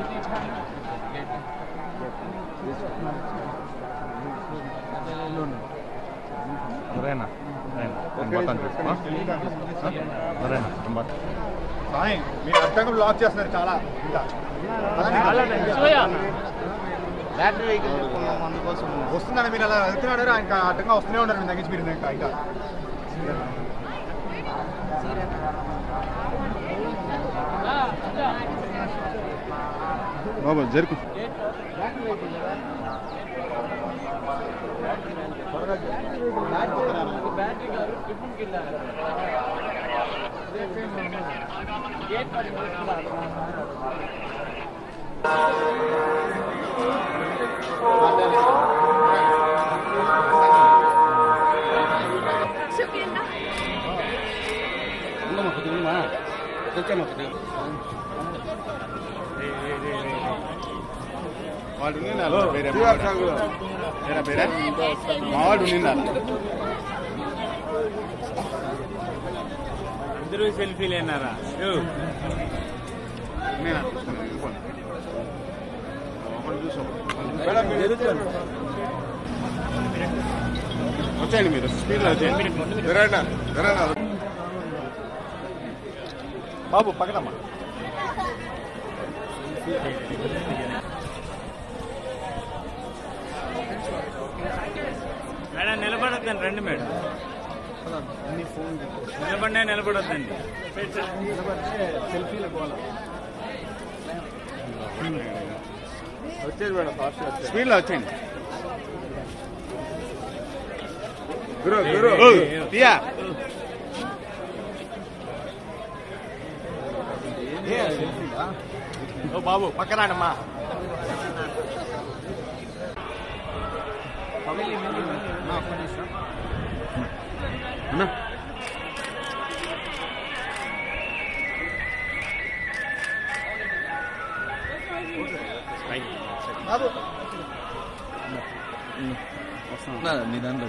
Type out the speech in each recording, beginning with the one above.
సరేనా మొత్తం చూసుకో సరేనా సాయి మీరు అర్థంగా బ్లాక్ చేస్తున్నారు చాలా ఇంకా బ్యాటరీ వెహికల్ చెప్పుకున్నాం అందుకోసం వస్తుందని మీరు అలా వెళ్తున్నాడు ఇంకా అడ్డంగా వస్తూనే ఉన్నారు మీ దగ్గర మీరు ఇంకా ఇంకా బాబు జరుకు వాళ్ళు నిన్నారు వేరే వేరే వేరే మా వాళ్ళు నిన్నారు ఇద్దరు సెల్ఫీలు అయినారా నేను ఒకటి చూసాం మేడం మీరు వచ్చేయండి మీరు స్పీడ్లో వచ్చేయండి విరానా విరానా బాబు పక్కనమ్మా మేడం నిలబడొద్దండి రండి మేడం నిలబడినా నిలబడొద్దండి వచ్చేది మేడం ఫాస్ట్ స్పీడ్లో వచ్చేయండి గురు గురు తీయా ఓ బాబు పక్కనాడమ్మా అన్నా బాబు నీ దాంట్లో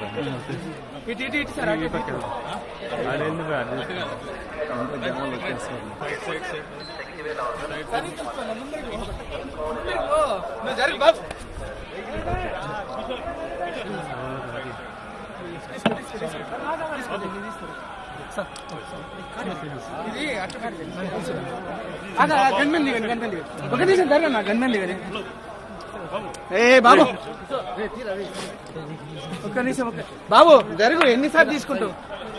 జనాలు వచ్చేస్తారు గన్మెన్ దిగండి గన్మెన్ దిగండి ఒక నిమిషం జరగండి గన్మెన్ దిగండి ఏ బాబు ఒక్క నిమిషం ఒక్క బాబు జరుగు ఎన్నిసార్లు తీసుకుంటావు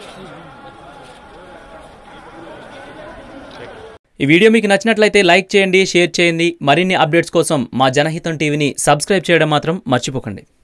ఈ వీడియో మీకు నచ్చినట్లయితే లైక్ చేయండి షేర్ చేయండి మరిన్ని అప్డేట్స్ కోసం మా జనహితం టీవీని సబ్స్క్రైబ్ చేయడం మాత్రం మర్చిపోకండి